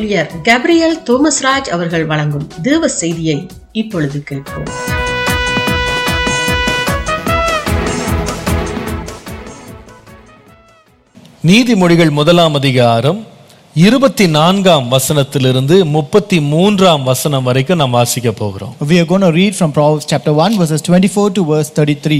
ஊழியர் கேப்ரியல் தோமஸ்ராஜ் அவர்கள் வழங்கும் தேவ செய்தியை இப்பொழுது கேட்போம் நீதிமொழிகள் முதலாம் அதிகாரம் இருபத்தி நான்காம் வசனத்திலிருந்து முப்பத்தி மூன்றாம் வசனம் வரைக்கும் நாம் வாசிக்க போகிறோம் We are going to read from Proverbs chapter 1, verses 24 to verse 33.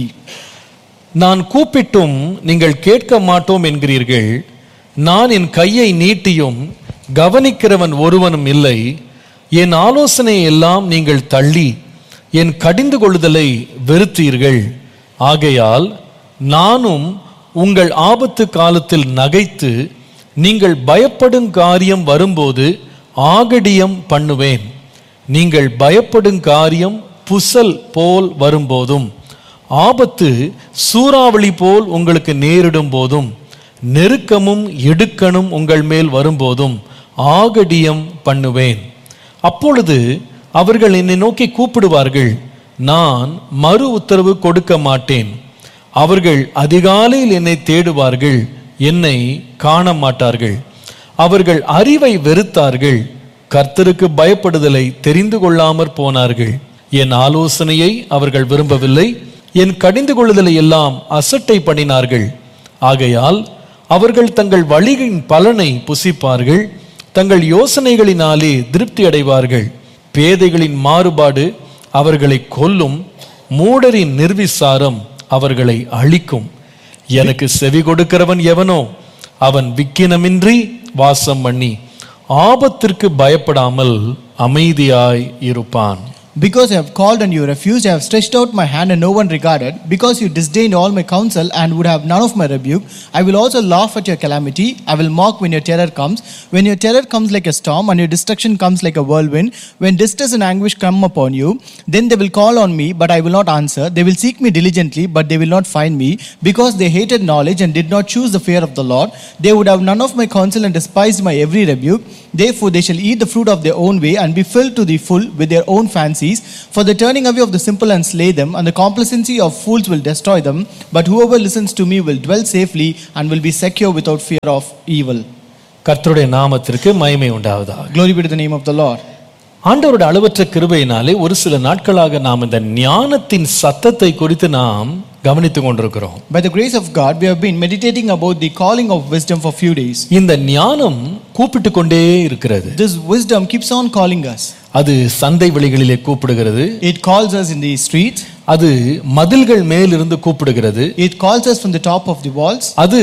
நான் கூப்பிட்டும் நீங்கள் கேட்க மாட்டோம் என்கிறீர்கள் நான் என் கையை நீட்டியும் கவனிக்கிறவன் ஒருவனும் இல்லை என் ஆலோசனை எல்லாம் நீங்கள் தள்ளி என் கடிந்து கொள்ளுதலை வெறுத்தீர்கள் ஆகையால் நானும் உங்கள் ஆபத்து காலத்தில் நகைத்து நீங்கள் பயப்படும் காரியம் வரும்போது ஆகடியம் பண்ணுவேன் நீங்கள் பயப்படும் காரியம் புசல் போல் வரும்போதும் ஆபத்து சூறாவளி போல் உங்களுக்கு நேரிடும் போதும் நெருக்கமும் இடுக்கணும் உங்கள் மேல் வரும்போதும் ஆகடியம் பண்ணுவேன் அப்பொழுது அவர்கள் என்னை நோக்கி கூப்பிடுவார்கள் நான் மறு உத்தரவு கொடுக்க மாட்டேன் அவர்கள் அதிகாலையில் என்னை தேடுவார்கள் என்னை காண மாட்டார்கள் அவர்கள் அறிவை வெறுத்தார்கள் கர்த்தருக்கு பயப்படுதலை தெரிந்து கொள்ளாமற் போனார்கள் என் ஆலோசனையை அவர்கள் விரும்பவில்லை என் கடிந்து கொள்ளுதலை எல்லாம் அசட்டை பண்ணினார்கள் ஆகையால் அவர்கள் தங்கள் வழியின் பலனை புசிப்பார்கள் தங்கள் யோசனைகளினாலே திருப்தி அடைவார்கள் பேதைகளின் மாறுபாடு அவர்களை கொல்லும் மூடரின் நிர்விசாரம் அவர்களை அழிக்கும் எனக்கு செவி கொடுக்கிறவன் எவனோ அவன் விக்கினமின்றி வாசம் பண்ணி ஆபத்திற்கு பயப்படாமல் அமைதியாய் இருப்பான் Because I have called and you refused, I have stretched out my hand and no one regarded. Because you disdained all my counsel and would have none of my rebuke, I will also laugh at your calamity. I will mock when your terror comes. When your terror comes like a storm and your destruction comes like a whirlwind, when distress and anguish come upon you, then they will call on me, but I will not answer. They will seek me diligently, but they will not find me. Because they hated knowledge and did not choose the fear of the Lord, they would have none of my counsel and despised my every rebuke. Therefore, they shall eat the fruit of their own way and be filled to the full with their own fancies. For the turning away of the simple and slay them, and the complacency of fools will destroy them. But whoever listens to me will dwell safely and will be secure without fear of evil. கர்த்தருடைய நாமத்திற்கு மகிமை உண்டாவதாக Glory be to the name of the Lord. ஆண்டவருடைய அளவற்ற கிருபையினாலே ஒரு சில நாட்களாக நாம் இந்த ஞானத்தின் சத்தத்தை குறித்து நாம் கவனித்துக் கொண்டிருக்கிறோம் By the grace of God, we have been meditating about the calling of wisdom for few days. இந்த ஞானம் கூப்பிட்டு கொண்டே இருக்கிறது This wisdom keeps on calling us. அது சந்தை வெளிகளிலே கூப்பிடுகிறது It calls us in the streets. அது மதில்கள் மேலிருந்து கூப்பிடுகிறது It calls us from the top of the walls. அது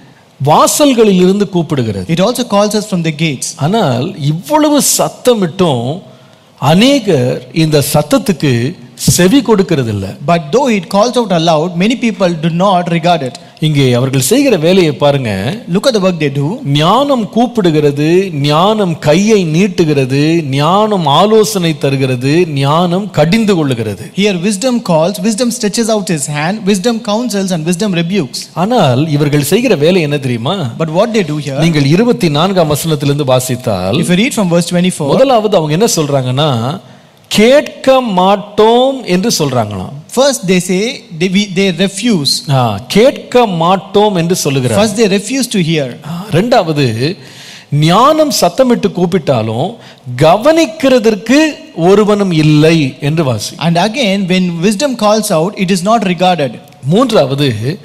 வாசல்களில் இருந்து கூப்பிடுகிறது It also calls us from the gates. ஆனால் இவ்வளவு சத்தமிட்டும் அநேகர் இந்த சத்தத்துக்கு செவி கொடுக்கிறது இல்ல But though it calls out aloud, many people do not regard it. இங்கே அவர்கள் செய்கிற வேலையை பாருங்க Look at the work they do. ஞானம் கூப்பிடுகிறது ஞானம் கையை நீட்டுகிறது ஞானம் ஆலோசனை தருகிறது ஞானம் கடிந்து கொள்ளுகிறது Here, wisdom calls, wisdom stretches out his hand, wisdom counsels, and wisdom rebukes. ஆனால் இவர்கள் செய்கிற வேலை என்ன தெரியுமா But what they do here, நீங்கள் இருபத்தி நான்காம் வசனத்திலிருந்து வாசித்தால் if you read from verse 24, முதலாவது அவங்க என்ன சொல்றாங்கன்னா கேட்க மாட்டோம் என்று சொல்றாங்களாம் first they say they, we, they refuse. ஆ, கேட்க மாட்டோம் என்று சொல்லுகிறார் First, they refuse to hear. ஆ, ரெண்டாவது ஞானம் சத்தமிட்டு கூப்பிட்டாலும் கவனிக்கிறதற்கு ஒருவனும் இல்லை என்று வாசி And again, when wisdom calls out, it is not regarded. மூன்றாவது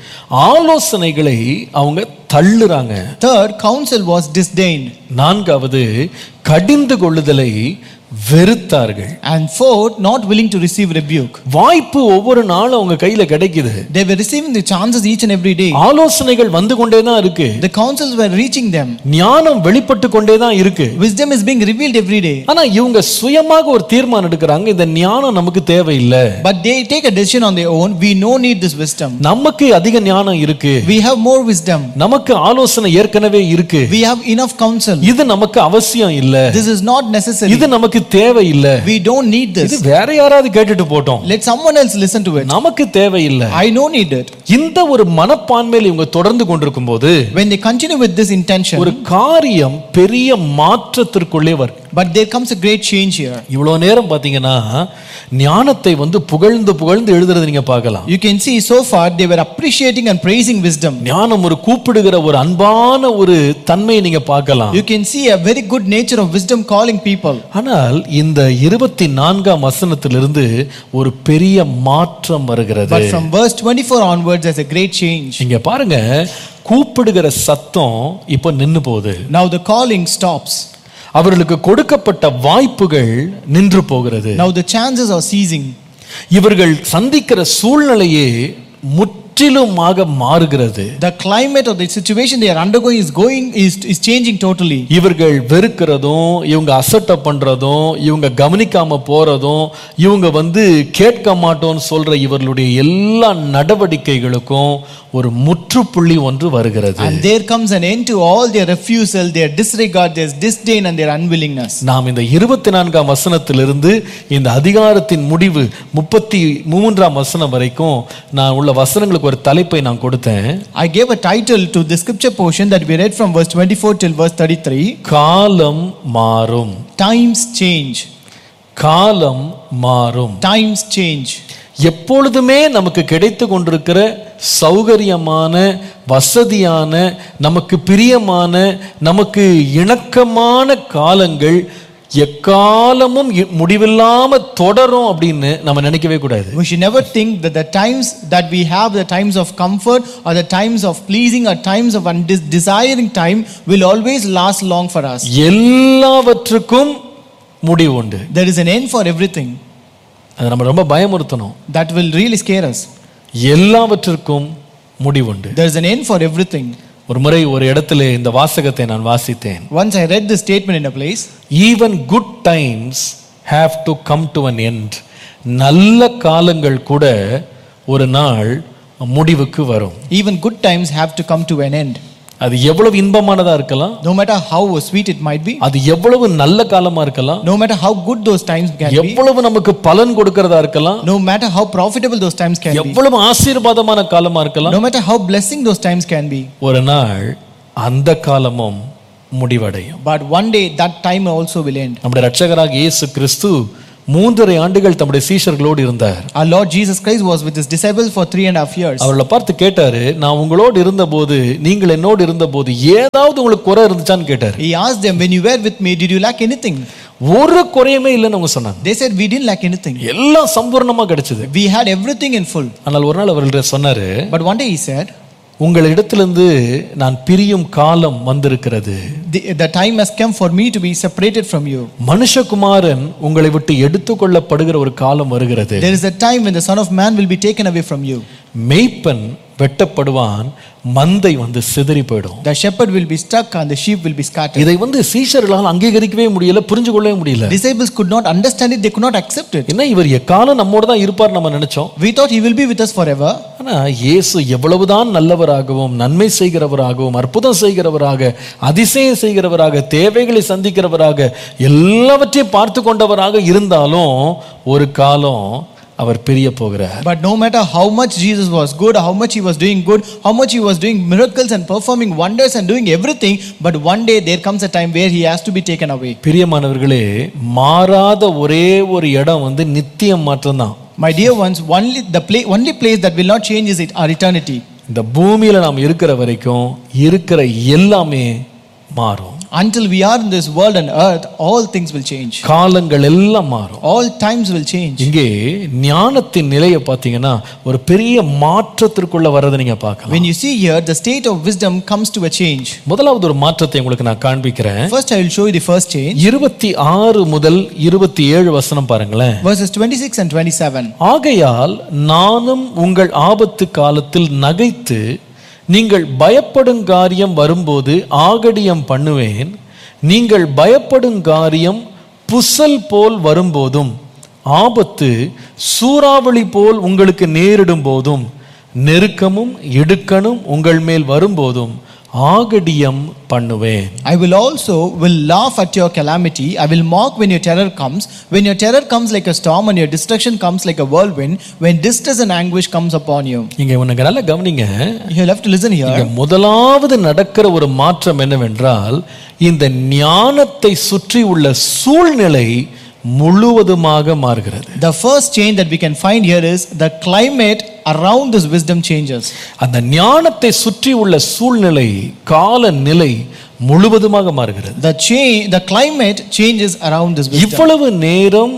ஆலோசனைகளை அவங்க தள்ளுறாங்க Third, counsel was disdained. நான்காவது கடிந்து கொள்ளுதலை வெறுத்தார்கள் And fourth, not willing to receive rebuke. வாய்ப்பு ஒவ்வொரு நாளும் அவங்க கையில கிடைக்குது They were receiving the chances each and every day. ஆலோசனைகள் வந்து கொண்டே தான் இருக்கு The counsels were reaching them. ஞானம் வெளிப்பட்டு கொண்டே தான் இருக்கு Wisdom is being revealed every day. ஆனா இவங்க சுயமாக ஒரு தீர்மானம் எடுக்கிறாங்க இந்த ஞானம் நமக்கு தேவையில்லை But they take a decision on their own. We no need this wisdom. நமக்கு அதிக ஞானம் இருக்கு We have more wisdom. நமக்கு ஆலோசனை ஏற்கனவே இருக்கு We have enough counsel. இது நமக்கு அவசியம் இல்ல This is not necessary. இது நமக்கு தேவையில்லை We don't need இது this. வேற யாராவது கேட்டுட்டு போட்டோம் Let someone else listen to it. நமக்கு தேவையில்லை I don't need it. இந்த ஒரு மனப்பான்மையில் இவங்க தொடர்ந்து கொண்டிருக்கும் போது When they continue with this intention, ஒரு காரியம் பெரிய மாற்றத்திற்குள்ளே வர்- But there comes a great change here. இவ்வளவு நேரம் பாத்தீங்கன்னா ஞானத்தை வந்து புகழ்ந்து புகழ்ந்து எழுதுறது நீங்க பார்க்கலாம் You can see so far they were appreciating and praising wisdom. ஞானம் ஒரு கூப்பிடுகிற ஒரு அன்பான ஒரு தன்மையை நீங்க பார்க்கலாம் You can see a very good nature of wisdom calling people. ஆனால் இந்த இருபத்தி நான்காம் வசனத்திலிருந்து ஒரு பெரிய மாற்றம் வருகிறது But from verse 24 onwards, there's a great change. இங்க பாருங்க கூப்பிடுகிற சத்தம் இப்ப நின்னு போகுது Now the calling stops. அவர்களுக்கு கொடுக்கப்பட்ட வாய்ப்புகள் நின்று போகிறது Now the chances are ceasing. இவர்கள் சந்திக்கிற சூழ்நிலையே முற்றிலுமாக மாறுகிறது The climate of the situation they are undergoing is going is, is changing totally. இவர்கள் வெறுக்கிறதும் இவங்க அசட்டை பண்றதும் இவங்க கவனிக்காம போறதும் இவங்க வந்து கேட்க மாட்டோம்னு சொல்ற இவர்களுடைய எல்லா நடவடிக்கைகளுக்கும் ஒரு முற்றுப்புள்ளி ஒன்று வருகிறது And there comes an end to all their refusal, their disregard, their disdain, and their unwillingness. நாம் இந்த இருபத்தி நான்காம் வசனத்திலிருந்து இந்த அதிகாரத்தின் முடிவு முப்பத்தி மூன்றாம் வசனம் வரைக்கும் நான் உள்ள வசனங்களுக்கு ஒரு தலைப்பை நான் கொடுத்தேன் I gave a title to the scripture portion that we read from verse 24 till verse 33 காலம் மாறும் Times change. காலம் மாறும் Times change. எப்பொழுதுமே நமக்கு கிடைத்து கொண்டிருக்கிற சௌகரியமான வசதியான நமக்கு பிரியமான நமக்கு இணக்கமான காலங்கள் எக்காலமும் இ- முடிவில்லாம தொடரும் அப்படின்னு நம்ம நினைக்கவே கூடாது We should never think that the times that we have, the times of comfort or the times of pleasing or times of undes- desiring time, will always last long for us. எல்லாவற்றுக்கும் முடிவு உண்டு There is an end for everything. அதை நம்ம ரொம்ப பயமுறுத்தணும் That will really scare us. எல்லாவற்றிற்கும் முடிவுண்டு There is an end for everything. ஒரு முறை ஒரு இடத்துல இந்த வாசகத்தை நான் வாசித்தேன் Once I read this statement in a place, even good times have to come to an end நல்ல காலங்கள் கூட ஒரு நாள் முடிவுக்கு வரும் even good times have to come to an end. அது எவ்வளவு இன்பமானதா இருக்கலாம் No matter how sweet it might be, அது எவ்வளவு நல்ல காலமா இருக்கலாம் no matter how good those times can be, எவ்வளவு நமக்கு பலன் கொடுக்கறதா இருக்கலாம் no matter how profitable those times can be, எவ்வளவு ஆசீர்வாதமான காலமா இருக்கலாம் no matter how blessing those times can be, ஒரு நாள் அந்த காலமும் முடிவடையும் but one day that time also will end. நம்முடைய ரட்சகராக இயேசு கிறிஸ்து மூன்றரை ஆண்டுகள் தம்முடைய சீஷர்களோடு இருந்தார் Our Lord Jesus Christ was with his disciples for three and a half years. அவர்களை பார்த்து கேட்டாரு நான் உங்களோடு இருந்தபோது நீங்கள் என்னோடு இருந்தபோது ஏதாவது உங்களுக்கு குறை இருந்துச்சான்னு கேட்டாரு He asked them, When you were with me, did you lack anything? ஒரு குறையுமே இல்லைன்னு அவங்க சொன்னாங்க They said, We didn't lack anything. எல்லாம் சம்பூர்ணமா கிடைச்சது We had everything in full. ஆனால் ஒரு நாள் அவர்கள்ட்ட சொன்னாரு But one day he said, உங்களிடத்திலிருந்து நான் பிரியும் காலம் வந்திருக்கிறது The, the time has come for me to be separated from you. மனுஷகுமாரன் உங்களை விட்டு எடுத்துக்கொள்ளப்படுகிற ஒரு காலம் வருகிறது There is a time when the Son of Man will be taken away from you. மெய்ப்பன் வெட்டப்படுவான் மந்தை வந்து சிதறி போயிடும் The shepherd will be struck and the sheep will be scattered. இதை வந்து சீஷர்களால் அங்கீகரிக்கவே முடியல புரிஞ்சு கொள்ளவே முடியல Disciples could not understand it, they could not accept it. என்ன இவர் எக்காலம் நம்மோட தான் இருப்பார் நம்ம நினைச்சோம் We thought he will be with us forever. ஆனா இயேசு எவ்வளவுதான் நல்லவராகவும் நன்மை செய்கிறவராகவும் அற்புதம் செய்கிறவராக அதிசயம் செய்கிறவராக தேவைகளை சந்திக்கிறவராக எல்லாவற்றையும் பார்த்து கொண்டவராக இருந்தாலும் ஒரு காலம் அவர் பிரிய போகிறார் But no matter how much Jesus was good, how much he was doing good, how much he was doing miracles and performing wonders and doing everything, but one day there comes a time where he has to be taken away. பிரியமானவர்களே மாறாத ஒரே ஒரு இடம் வந்து நித்தியம் மாற்றம்தான் My dear ones, only the pla- only place that will not change is it, our eternity. இந்த பூமியில நாம் இருக்கிற வரைக்கும் இருக்கிற எல்லாமே மாறும் Until we are in this world and earth, all things will change. காலங்கள் எல்லாம் மாறும் All times will change. இங்கே ஞானத்தின் நிலையை பார்த்தீங்கன்னா ஒரு பெரிய மாற்றத்திற்குள்ள வர்றதை நீங்க பார்க்கலாம் When you see here, the state of wisdom comes to a change. முதலாவது ஒரு மாற்றத்தை உங்களுக்கு நான் காண்பிக்கிறேன் First, I will show you the first change. இருபத்தி ஆறு முதல் இருபத்தி ஏழு வசனம் பாருங்களேன் Verses 26 and 27. ஆகையால் நானும் உங்கள் ஆபத்து காலத்தில் நகைத்து நீங்கள் பயப்படும் காரியம் வரும்போது ஆகடியம் பண்ணுவேன் நீங்கள் பயப்படும் காரியம் புசல் போல் வரும்போதும் ஆபத்து சூறாவளி போல் உங்களுக்கு நேரிடும் போதும் நெருக்கமும் இடுக்கணும் உங்கள் மேல் வரும்போதும் ஆகடியம் பண்ணுவேன் I will also will laugh at your calamity. I will mock when your terror comes. When your terror comes like a storm and your destruction comes like a whirlwind, when distress and anguish comes upon you. இங்க உனக்கு நல்லா கவனிங்க You have to listen இங்க here. முதலாவது நடக்கிற ஒரு மாற்றம் என்னவென்றால் இந்த ஞானத்தை சுற்றி உள்ள சூழ்நிலை முழுவதுமாக மாறுகிறது The first change that we can find here is the climate around this wisdom changes. அந்த ஞானத்தை சுற்றி உள்ள சூழ்நிலை கால நிலை முழுவதுமாக மாறுகிறது The change, the climate changes around this wisdom. இவ்வளவு நேரம்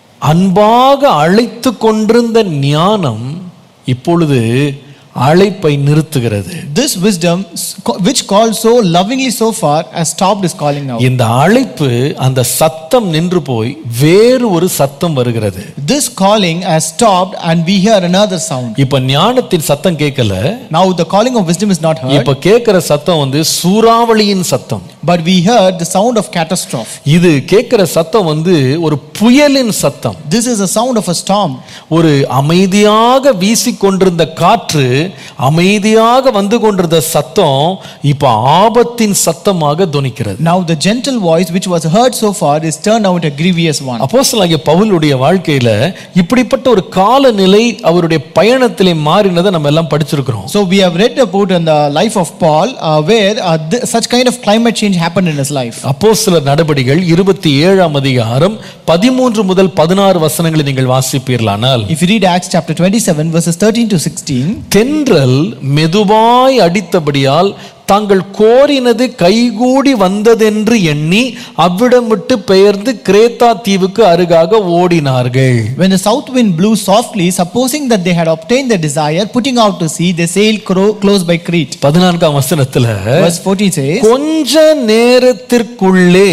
அன்பாக அழைத்து கொண்டிருந்த ஞானம் இப்பொழுது அழைப்பை நிறுத்துகிறது This wisdom, which called so lovingly so far, has stopped his calling now. இந்த அழைப்பு அந்த சத்தம் நின்று போய் வேறு ஒரு சத்தம் வருகிறது This calling has stopped, and we hear another sound. இப்ப ஞானத்தின் சத்தம் கேட்கல Now the calling of wisdom is not heard, இப்ப கேட்கிற சத்தம் வந்து சூறாவளியின் சத்தம் but we heard the sound of catastrophe. இது கேட்கிற சத்தம் வந்து ஒரு புயலின் சத்தம் This is a sound of a storm. ஒரு அமைதியாக வீசிக்கொண்டிருந்த காற்று அமைதியாக வந்து கொண்டிருந்த சத்தம் இப்ப ஆபத்தின் சத்தமாக துணிக்கிறது Now the gentle voice which was heard so far is turned now into a grievous one. அப்போஸ்தலனாகிய பவுலுடைய வாழ்க்கையில இப்படிப்பட்ட ஒரு காலநிலை அவருடைய பயணத்திலே மாறினதை நம்ம எல்லாம் படிச்சிருக்கிறோம் So we have read about in the life of Paul uh, where uh, th- such kind of climate change happened in his life. அப்போஸ்தலர் நடபடிகள் இருபத்தி ஏழாம் அதிகாரம் பதிமூன்று முதல் பதினாறு வசனங்களை நீங்கள் வாசிப்பீர்களானால் If you read Acts chapter 27 verses 13 to 16, தென்றல் மெதுவாய் அடித்தபடியால் தாங்கள் கோரினது கைகூடி வந்ததென்று எண்ணி அவ்விடம் விட்டு பெயர்ந்து கிரேத்தா தீவுக்கு அருகாக ஓடினார்கள் when the south wind blew softly, supposing that they had obtained their desire, putting out to sea, they sailed cro- close by Crete. பதினான்காம் வசனத்துல Verse 14 says, கொஞ்ச நேரத்திற்குள்ளே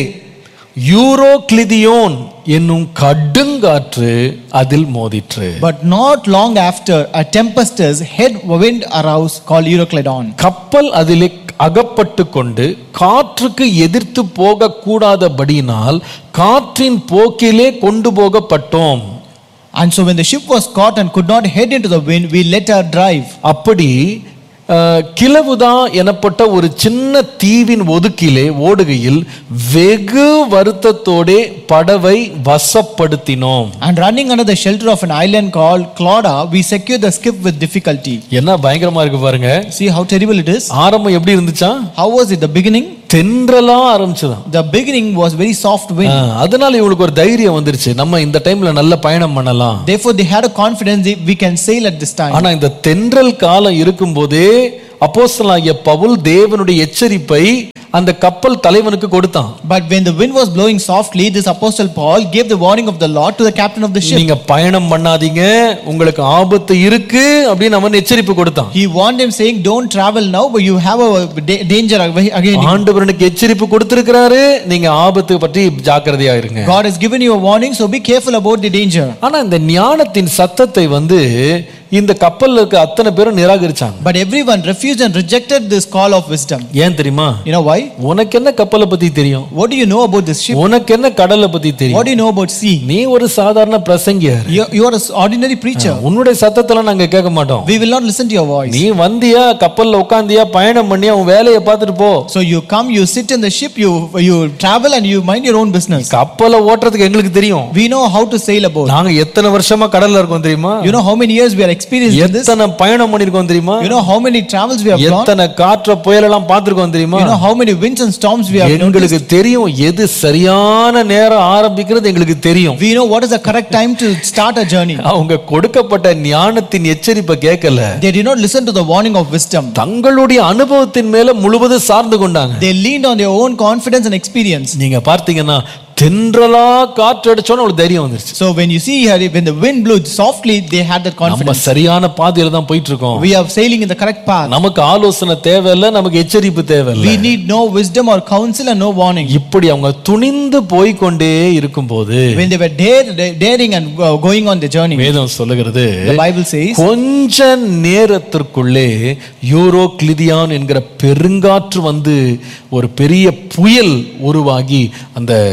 யூரோக்ளிதியோன் என்னும் கடுங்காற்று அதில் மோதிற்று But not long after, a tempestuous head wind arose called Euroclydon. கப்பல் அதிலே அகப்பட்டு கொண்டு காற்றுக்கு எதிர்த்து போக கூடாதபடியினால் காற்றின் போக்கிலே கொண்டு போகப்பட்டோம் And so when the ship was caught and could not head into the wind, we let her drive. அப்படி அஹ், கிலவுதா எனப்பட்ட ஒரு சின்ன தீவின் ஒதுக்கிலே ஓடுகையில் வெகு வருத்தத்தோடே படவை வசப்படுத்தினோம் And running under the shelter of an island called Clauda, we secured the skip with difficulty. என்ன பயங்கரமா இருக்கு பாருங்க See how terrible it is? ஆரம்பம் எப்படி இருந்துச்சா How was it the beginning? தென்றலா ஆரம்பிச்சுதான் The beginning was very soft wind. அஹ், அதனால இவங்களுக்கு ஒரு தைரியம் வந்துருச்சு நம்ம இந்த டைம்ல நல்ல பயணம் பண்ணலாம் Therefore, they had a confidence that we can sail at this time. ஆனா இந்த தென்றல் காலம் இருக்கும்போதே அப்போஸ்தலனாகிய பவுல் தேவனுடைய எச்சரிப்பை அந்த கப்பல் தலைவனுக்கு கொடுத்தான் But when the wind was blowing softly, this apostle Paul gave the warning of the Lord to the captain of the ship. நீங்க பயணம் பண்ணாதீங்க உங்களுக்கு ஆபத்து இருக்கு அப்படின்னு அவன் எச்சரிப்பு கொடுத்தான் He warned him, saying, Don't travel now, but you have a da- danger ag- again. ஆண்டவரனுக்கு எச்சரிப்பு கொடுத்திருக்கிறாரு நீங்க ஆபத்து பற்றி ஜாக்கிரதையா இருங்க God has given you a warning, so be careful about the danger. ஆனா இந்த ஞானத்தின் சத்தத்தை வந்து இந்த கப்பல்ல இருக்க அத்தனை பேரும் நிராகரிச்சாங்க But everyone refused and rejected this call of wisdom. ஏன் தெரியுமா You know why? உனக்கு என்ன கப்பலை பத்தி தெரியும் What do you know about this ship? உனக்கு என்ன கடலை பத்தி What தெரியும் do you know about sea? நீ ஒரு சாதாரண பிரசங்கியர் You, you are an ordinary preacher. உன்னுடைய சத்தத்தெல்லாம் நாங்க கேட்க மாட்டோம் We will not listen to your voice. நீ வந்தியா கப்பல்ல உட்காந்தியா பயணம் பண்ணி உன் வேலையை பார்த்துட்டு போ So you come, you sit in the ship, you you travel, and you mind your own business. கப்பலை ஓட்டுறதுக்கு எங்களுக்கு தெரியும் We know how to sail a boat. நாங்க எத்தனை வருஷமா கடல்ல இருக்கோம் தெரியுமா You know how many years we are experienced in this? எத்தனை பயணம் பண்ணிருக்கோம் தெரியுமா You know how many travels we have gone? எத்தனை காற்ற புயலெல்லாம் பார்த்திருக்கோம் தெரியுமா You know how many winds and storms we have noticed? எங்களுக்கு தெரியும் எது சரியான நேரம் ஆரம்பிக்கிறது எங்களுக்கு தெரியும் We know what is the correct time to start a journey. அவங்க கொடுக்கப்பட்ட ஞானத்தின் எச்சரிப்பை கேட்கல They did not listen to the warning of wisdom. தங்களுடைய அனுபவத்தின் மேல முழுவதும் சார்ந்து கொண்டாங்க They leaned on their own confidence and experience. நீங்க பார்த்தீங்கன்னா தென்றலா காற்று அடிச்சோன்னு ஒரு தைரியம் வந்துருச்சு So when you see here, when the wind blew softly, they had that நம்ம confidence. சரியான பாதையில தான் போயிட்டு இருக்கோம் We are sailing in the correct path. நமக்கு ஆலோசனை தேவையில்ல நமக்கு எச்சரிப்பு தேவையில்ல We need no wisdom or counsel and no warning. இப்படி அவங்க துணிந்து போய்க்கொண்டே இருக்கும்போது When they were dare, daring and uh, going on the journey, வேதம் சொல்லுகிறது the Bible says, கொஞ்ச நேரத்திற்குள்ளே யூரோ கிளிதியான் என்கிற பெருங்காற்று வந்து ஒரு பெரிய புயல் உருவாகி அந்த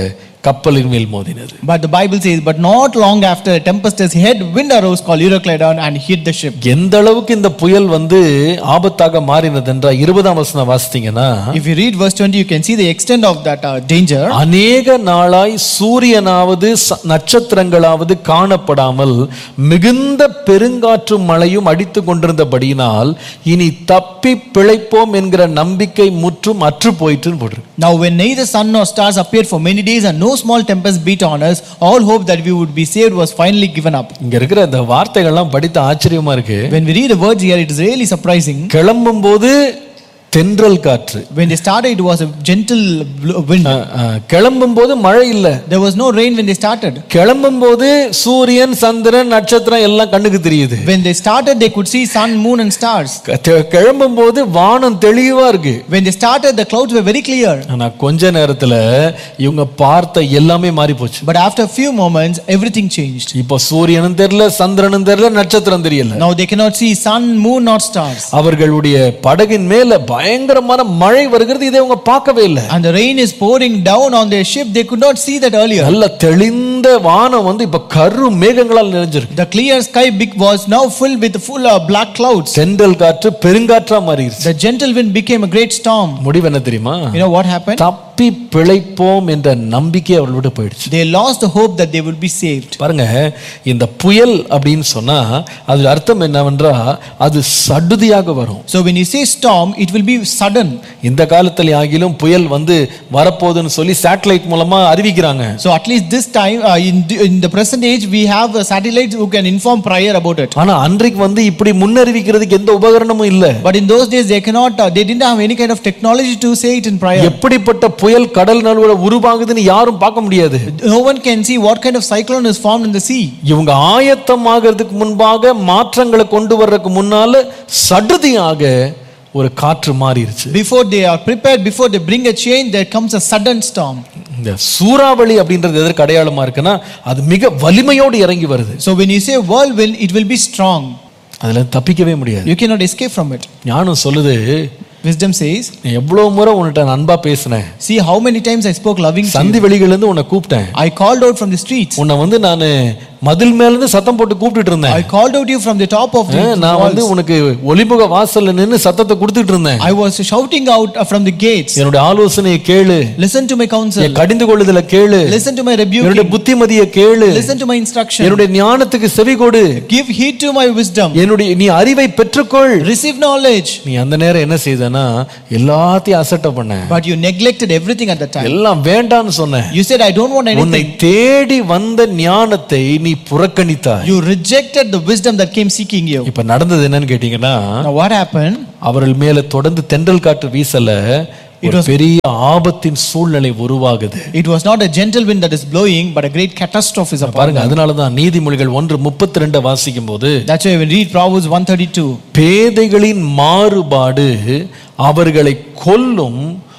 கப்பலின் மேல் மோதினது But the Bible says, but not long after a tempestuous head wind arose called Euroclydon and hit the ship. எந்த அளவுக்கு இந்த புயல் வந்து ஆபத்தாக மாறினது என்றால் இருபதாம் வசனம் வாசித்தீங்கன்னா If you read verse 20, you can see the extent of that uh, danger. அநேக நாளாய் சூரியனாவது ச- நட்சத்திரங்களாவது காணப்படாமல் மிகுந்த பெருங்காற்று மழையும் அடித்து கொண்டிருந்தபடியினால் இனி தப்பி பிழைப்போம் என்கிற நம்பிக்கை முற்றும் அற்று போயிட்டுன்னு போட்டிருக்கு Now, when neither sun nor stars appeared for many days and no small tempest beat on us, all hope that we would be saved was finally given up. இங்க இருக்கிற இந்த வார்த்தைகள்லாம் படித்து ஆச்சரியமா இருக்கு When we read the words here, it is really surprising. கிளம்பும் போது தென்றல் காற்று When they started, it was a gentle bl- wind. கிளம்பும் போது மழை இல்லை There was no rain when they started. கிளம்பும் போது சூரியன் சந்திரன் நட்சத்திரம் எல்லாம் கண்ணுக்கு தெரியுது When they started, they could see sun, moon, and stars. கிளம்பும் போது வானம் தெளிவா இருக்கு When they started, the clouds were very clear. ஆனா கொஞ்ச நேரத்துல இவங்க பார்த்த எல்லாமே மாறி போச்சு But after a few moments, everything changed. இப்போ சூரியனும் தெரியல சந்திரனும் தெரியல நட்சத்திரம் தெரியல Now they cannot see sun, moon, nor stars. அவர்களுடைய படகின் மேல பயங்கரமான மழை வருகிறது இதை அவங்க பார்க்கவே இல்லை And the rain is pouring down on their ship. They could not see that earlier. நல்ல தெளிந்த வானம் வந்து இப்ப கரு மேகங்களால் நிறைஞ்சிருக்கு The clear sky big was now filled with full of black clouds. செந்தல் காற்று பெருங்காற்றா மாறிடுச்சு The gentle wind became a great storm. முடிவு என்ன தெரியுமா You know what happened? தப்பி பிழைப்போம் என்ற நம்பிக்கை அவர்கள் விட்டு போயிடுச்சு They lost the hope that they would be saved. பாருங்க இந்த புயல் அப்படின்னு சொன்னா அது அர்த்தம் என்னவென்றா அது சடுதியாக வரும் So when you say storm, it will be sudden. இந்த காலத்தில் ஆகிலும் புயல் வந்து வரப்போகுதுன்னு சொல்லி சேட்டலைட் மூலமா அறிவிக்கிறாங்க So at least this time, uh, in, the- in the present age, we have uh, satellites who can inform prior about it. ஆனா அன்றைக்கு வந்து இப்படி முன்னறிவிக்கிறதுக்கு எந்த உபகரணமும் இல்ல But in those days, they cannot, uh, they didn't have any kind of technology to say it in prior. எப்படிப்பட்ட புயல் கடல் நடுவுல உருவாகுதுன்னு யாரும் பார்க்க முடியாது No one can see what kind of cyclone is formed in the sea. இவங்க ஆயத்தமாகிறதுக்கு முன்பாக மாற்றங்களை கொண்டு வர்றதுக்கு முன்னால சடுதியாக ஒரு காற்று மாறிடுச்சு Before they are prepared, before they bring a change, there comes a sudden storm. இந்த சூறாவளி அப்படின்றது எதற்கு அடையாளமா இருக்குன்னா அது மிக வலிமையோடு இறங்கி வருது So when you say whirlwind, it will be strong. அதுல தப்பிக்கவே முடியாது You cannot escape from it. ஞானம் சொல்லுது Wisdom says, நான் எவ்வளவு முறை உன்கிட்ட நான் அன்பா பேசினேன் See how many times I spoke loving to you. சந்தி வெளிகள்ல இருந்து உன்னை கூப்பிட்டேன் I called out from the streets. உன்னை வந்து நான் மதில் மேல இருந்து சத்தம் போட்டு கூப்பிட்டுட்டு இருந்தேன் I called out you from the top of the ஆ, நான் வந்து walls. உனக்கு ஒளிமுக வாசல்ல நின்னு சத்தத்தை கொடுத்துட்டு இருந்தேன் I was shouting out uh, from the gates. என்னுடைய ஆலோசனையை கேளு Listen to my counsel. என் கடிந்து கொள்ளுதல கேளு Listen to my என்னுடைய rebuke. புத்திமதியை கேளு Listen to my instruction. என்னுடைய ஞானத்துக்கு செவி கொடு Give heed to my wisdom. என்னுடைய நீ அறிவை பெற்றுக்கொள் Receive knowledge. நீ அந்த நேரம் என்ன செய்தனா எல்லாத்தையும் அசட்ட பண்ண But you neglected everything at that time. எல்லாம் வேண்டான்னு சொன்ன You said, I don't want உன்னை anything. தேடி வந்த ஞானத்தை நீ புறக்கணித்தாய் You rejected the wisdom that came seeking you. இப்ப நடந்தது என்னன்னு கேட்டீங்கன்னா Now what happened? அவர்கள் மேல தொடர்ந்து தென்றல் காற்று வீசல ஒரு பெரிய ஆபத்தின் சூழ்நிலை உருவாகுது It was not a gentle wind that is blowing, but a great catastrophe is upon பாருங்க them. அதனாலதான் நீதிமொழிகள் ஒன்று முப்பத்தி ரெண்டு வாசிக்கும் போது That's why when we read Proverbs 132, பேதைகளின் மாறுபாடு அவர்களை கொல்லும்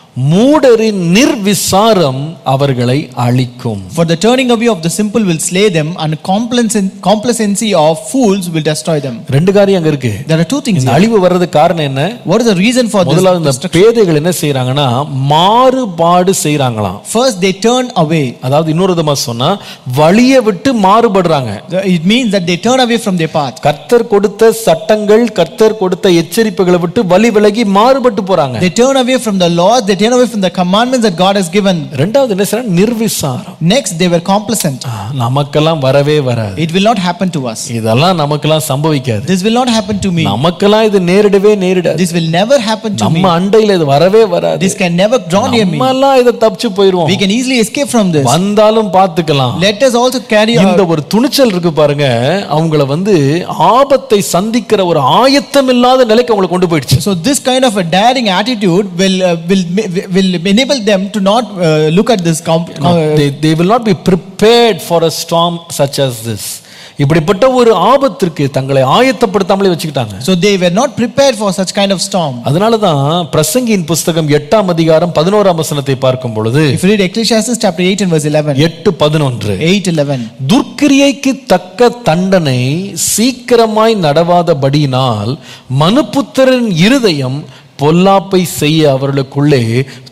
மூடரின் நிர்விசாரம் அவர்களை அழிக்கும் For the turning away of the simple will slay them, and complacen- complacency of fools will destroy them. ரெண்டு காரியம் அங்க இருக்கு There are two things இந்த here. அழிவு வர்றதுக்கு காரணம் என்ன What is the reason for this? முதலாவது இந்த destruction? பேதைகள் என்ன செய்யறாங்கன்னா மாறுபாடு செய்யறாங்களாம் First, they turn away. அதாவது இன்னொரு விதமா சொன்னா வழியை விட்டு மாறுபடுறாங்க The- It means that they turn away from their path. கர்த்தர் கொடுத்த சட்டங்கள் கர்த்தர் கொடுத்த எச்சரிப்புகளை விட்டு வழி விலகி மாறுபட்டு போறாங்க They turn away from the laws, they turn away from the commandments that God has given. ரெண்டாவது என்ன செய்யறாங்க நிர்விசாரம் Next, they were complacent. ஆ, நமக்கெல்லாம் வரவே வராது It will not happen to us. இதெல்லாம் நமக்கெல்லாம் சம்பவிக்காது This will not happen to me. நமக்கெல்லாம் இது நேரிடவே நேரிடாது This will never happen to me. நம்ம அண்டையில இது வரவே வராது This can never draw near me. நம்ம எல்லாம் இதை தப்பிச்சு போயிருவோம் We can easily escape from this. வந்தாலும் பார்த்துக்கலாம் Let us also carry இந்த our. ஒரு துணிச்சல் இருக்கு பாருங்க அவங்கள வந்து ஆபத்தை சந்திக்கிற ஒரு ஆயத்தம் இல்லாத நிலைக்கு அவங்களை கொண்டு போயிடுச்சு So this kind of a daring attitude will uh, will will enable them to not uh, look at this. Com- com- they, they will not be prepared for a storm such as this இப்படிப்பட்ட ஒரு ஆபத்திற்கு தங்களை ஆயத்தப்படுத்தாமலே வச்சுக்கிட்டாங்க so they were not prepared for such kind of storm. அதனால தான் பிரசங்கியின் புஸ்தகம் எட்டாம் அதிகாரம் பதினோராம் வசனத்தை பார்க்கும் பொழுது If you read Ecclesiastes chapter 8 and verse 11, எட்டு பதினொன்று 8 11, துர்க்கிரியைக்கு தக்க தண்டனை சீக்கிரமாய் நடவாதபடியினால் மனுபுத்திரன் இருதயம் பொல்லாப்பை செய்ய அவர்களுக்குள்ளே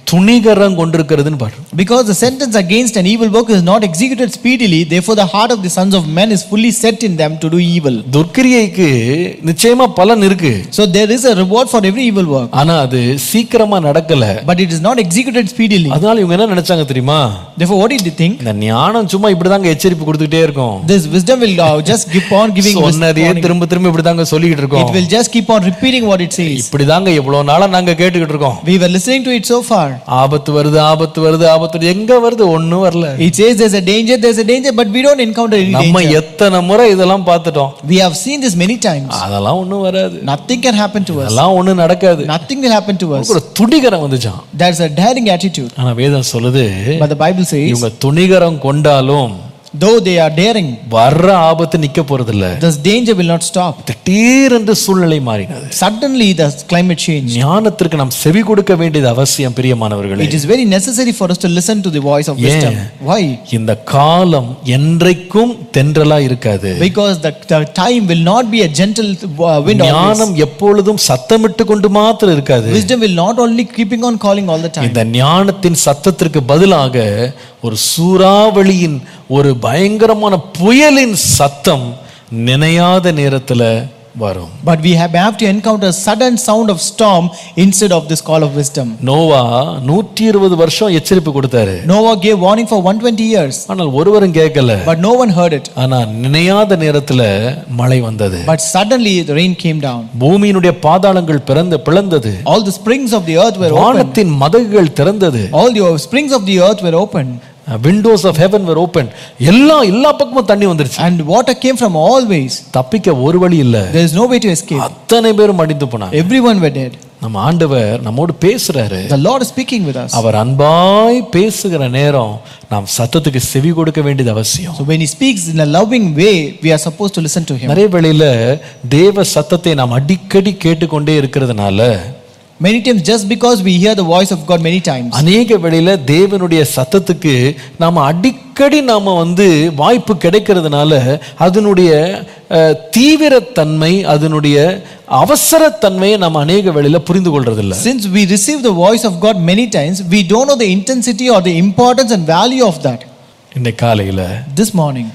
துணிகரம் கொண்டிருக்கிறதுன்னு பாரு Because the sentence against an evil work is not executed speedily, therefore the heart of the sons of men is fully set in them to do evil. துர்க்கிரியைக்கு நிச்சயமா பலன் இருக்கு So there is a reward for every evil work, ஆனா அது சீக்கிரமா நடக்கல but it is not executed speedily. அதனால இவங்க என்ன நினைச்சாங்க தெரியுமா Therefore, what did they think? இந்த ஞானம் சும்மா இப்படிதாங்க எச்சரிப்பு கொடுத்துக்கிட்டே இருக்கும் This wisdom will uh, just keep on giving wisdom. சொன்னதையே திரும்ப திரும்ப இப்படிதாங்க சொல்லிக்கிட்டு It இருக்கோம் will just keep on repeating what it says. இப்படிதாங்க இவ்வளவு நாளா நாங்க கேட்டுக்கிட்டு இருக்கோம் We were listening to it so far. ஆபத்து வருது ஆபத்து வருது ஆபத்து வருது எங்க வருது ஒண்ணும் வரல It says there's a danger, there's a danger, but we don't encounter any நம்ம danger. எத்தனை முறை இதெல்லாம் பார்த்துட்டோம் We have seen this many times. அதெல்லாம் ஒண்ணும் வராது Nothing can happen to us. அதெல்லாம் ஒண்ணும் நடக்காது Nothing will happen to us. ஒரு துணிகரம் வந்துச்சான் There's a daring attitude. ஆனா வேதம் சொல்லுது But the Bible says, இவங்க துணிகரம் கொண்டாலும் though they are daring, வர்ற ஆபத்து நிக்க போறதில்ல this danger will not stop. திடீரென்று சூழ்நிலை மாறினது Suddenly, the climate changed. ஞானத்திற்கு நாம் செவி கொடுக்க வேண்டியது அவசியம் பிரியமானவர்களே It is very necessary for us to listen to the voice of wisdom. Yeah. Why? இந்த காலம் என்றைக்கும் தென்றலா இருக்காது Because the, the time will not be a gentle uh, wind always. ஞானம் எப்பொழுதும் சத்தமிட்டு கொண்டு மாத்திரம் இருக்காது Wisdom will not only keeping on calling all the time. இந்த ஞானத்தின் சத்தத்திற்கு பதிலாக ஒரு சூறாவளியின் ஒரு பயங்கரமான புயலின் சத்தம் நினையாத நேரத்துல வரும் But we have, have to encounter sudden sound of storm instead of this call of wisdom. Noah நூற்றி இருபது வருஷம் எச்சரிப்பு கொடுத்தாரு Noah gave warning for 120 years, ஆனால் ஒருவரும் கேட்கல but no one heard it. ஆனா நினையாத நேரத்துல மழை வந்தது But suddenly the rain came down. பூமியினுடைய பாதாளங்கள் பிறந்த பிளந்தது All the springs of the earth were open. வானத்தின் மதகுகள் திறந்தது All the springs of the earth were open. Windows of heaven were open எல்லா எல்லா பக்கமும் தண்ணி வந்துருச்சு And water came from all ways. தப்பிக்க ஒரு வழி இல்ல There is no way to escape. அத்தனை பேரும் அடிந்து போனாங்க Everyone were dead. நம்ம ஆண்டவர் நம்மோடு பேசுறாரு The Lord is speaking with us. அவர் அன்பாய் பேசுகிற நேரம் நாம் சத்தத்துக்கு செவி கொடுக்க வேண்டியது அவசியம் So when He speaks in a loving way, we are supposed to listen to Him. நிறைய வேளையில தேவ சத்தத்தை நாம் அடிக்கடி கேட்டுக்கொண்டே இருக்கிறதுனால Many times, just because we hear the voice of God many times, அநேக வேளையில தேவனுடைய சத்தத்துக்கு நாம அடிக்கடி நாம வந்து வாய்ப்பு கிடைக்கிறதுனால அதனுடைய அஹ், தீவிரத்தன்மை அதனுடைய அவசரத்தன்மையை நம்ம அநேக வேளையில புரிந்து கொள்றதில்ல since we receive the voice of God many times, we don't know the intensity or the importance and value of that. இன்னைக்கு காலையில This morning,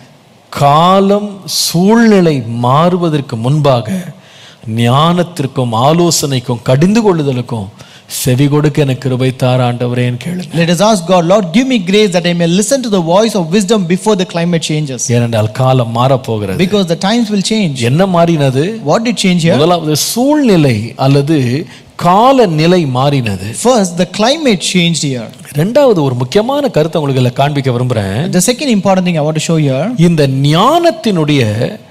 காலம் சூழ்நிலை மாறுவதற்கு முன்பாக ஞானத்திற்கும் ஆலோசனைக்கும் கடிந்து கொள்ளுதலுக்கும் செவி கொடுக்க எனக்கு கிருபை தார ஆண்டவரேன்னு கேளுங்க let us ask God, Lord, give me grace that I may listen to the voice of wisdom before the climate changes. ஏனென்றால் காலம் மாறப்போகிறது Because the times will change. என்ன மாறினது What did change here? முதலாவது சூழ்நிலை அல்லது காலநிலை மாறினது First, the climate changed here. ரெண்டாவது ஒரு முக்கியமான கருத்தை உங்களுக்கு இதுல காண்பிக்க விரும்புறேன் The second important thing I want to show here இந்த ஞானத்தினுடைய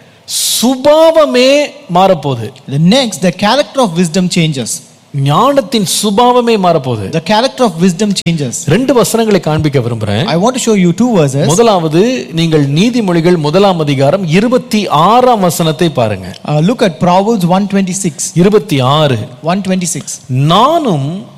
சுபாவமே மாறப்போகுது the next, the character of wisdom changes. ஞானத்தின் சுபாவமே மாறப்போகுது The character of wisdom changes. ரெண்டு வசனங்களை காண்பிக்க விரும்புறேன் I want to show you two verses. முதலாவது நீங்கள் நீதிமொழிகள் முதலாம் அதிகாரம் இருபத்தி ஆறாம் வசனத்தை பாருங்க Uh, look at Proverbs 126. இருபத்தி ஆறு 126. நானும்